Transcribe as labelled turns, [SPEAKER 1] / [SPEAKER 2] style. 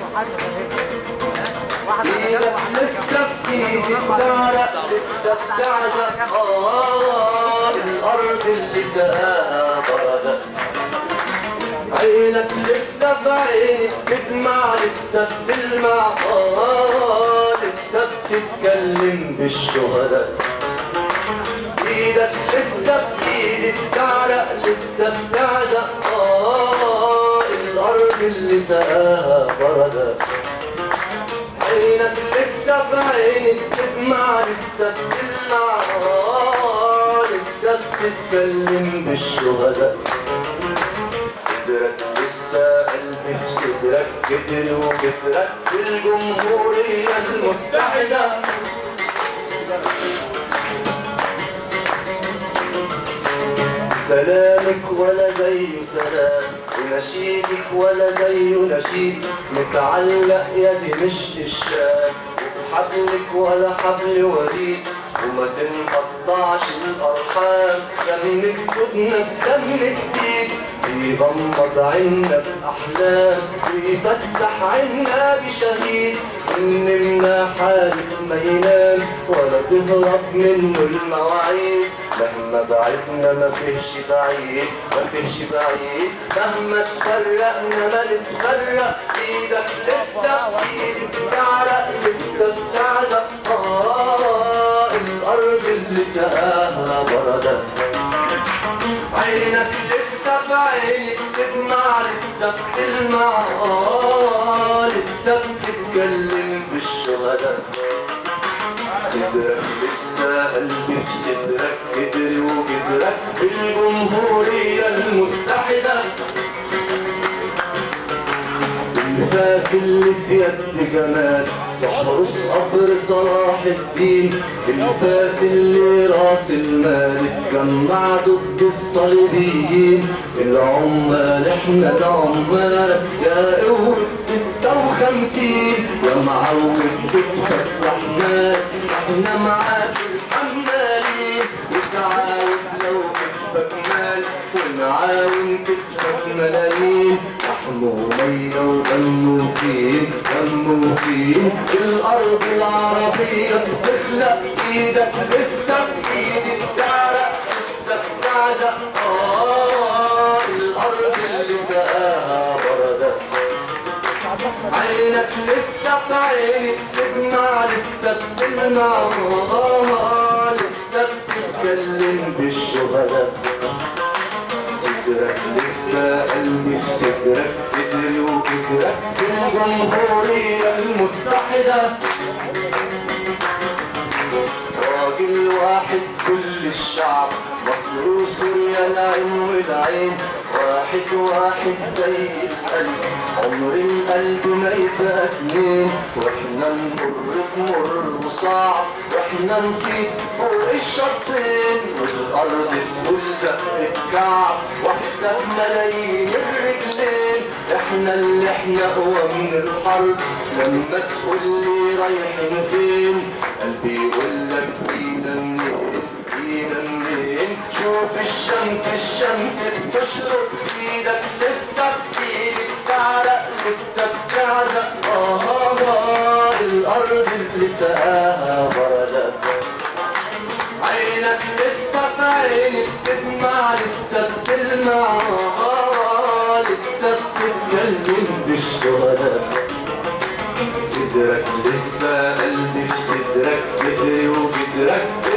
[SPEAKER 1] ايدك لسه في ايدي بتعرق لسه بتعزق اه الارض اللي سقاها بردق عينك لسه في عيني بتدمع لسه بتلمع اه لسه بتتكلم بالشهداء ايدك لسه في ايدي بتعرق لسه بتعزق اه الارض اللي سقاها بردق عينك لسه في عيني بتدمع لسه بتلمع آه، لسه بتتكلم بالشهداء صدرك لسه قلبي في صدرك كتر وكترك في الجمهورية المتحدة سلامك ولا زيه سلام ونشيدك ولا زيه نشيد متعلق يدي مش الشام وبحبلك ولا حبل وريد وما تنقطعش الأرحام دمك بدنك دم جديد بيغمض عنا بأحلام ويفتح عنا بشهيد إننا حالف ما ينام ولا تهرب منه المواعيد مهما بعدنا ما فيهش بعيد ما فيهش بعيد مهما تفرقنا ما نتفرق ايدك لسه في ايدي بتعرق لسه بتعزق اه الارض اللي سقاها بردك عينك لسه في عيني بتدمع لسه بتلمع آه، لسه بتتكلم بالشهداء صدرك لسه قلبي في صدرك قدر وقدرك بالجمهورية المتحدة الفاس اللي في يد جمال تحرس قبر صلاح الدين الفاس اللي راس المال اتجمع ضد الصليبيين العمال احنا العمال يا قوة ستة وخمسين يا معود كتفك رحمن احنا معاك الحمالين وتعاود لو كتفك مال ونعاون كتفك ملايين محمومين وغنوكين غنوكين الارض العربية بتخلق ايدك لسه في ايدي بتعرق لسه بتعزق اه الارض اللي سقاها بردك عينك لسه في عيني بتدمع لسه بتلمع آه، لسه بتتكلم بالشهداء صدرك لسه قلبي في صدرك قدر وقدرك في الجمهورية المتحدة راجل واحد كل الشعب مصر وسوريا العين والعين واحد واحد زي القلب عمر القلب ما يبقى اتنين واحنا نمر بمر وصعب واحنا نطير فوق الشطين والارض تقول دقة كعب واحدة بملايين الرجلين احنا اللي احنا اقوى من الحرب لما تقول لي رايحين فين قلبي يقول لك فينا منين فينا منين شوف الشمس الشمس بتشرق ايدك لسه بايدي بتعرق لسه بتعزق اه آه، الارض اللي سقاها بردك عينك لسه في عيني بتدمع لسه بتلمع آه، لسه بتتكلم بالشهداء صدرك لسه قلبي في صدرك قدر وقدرك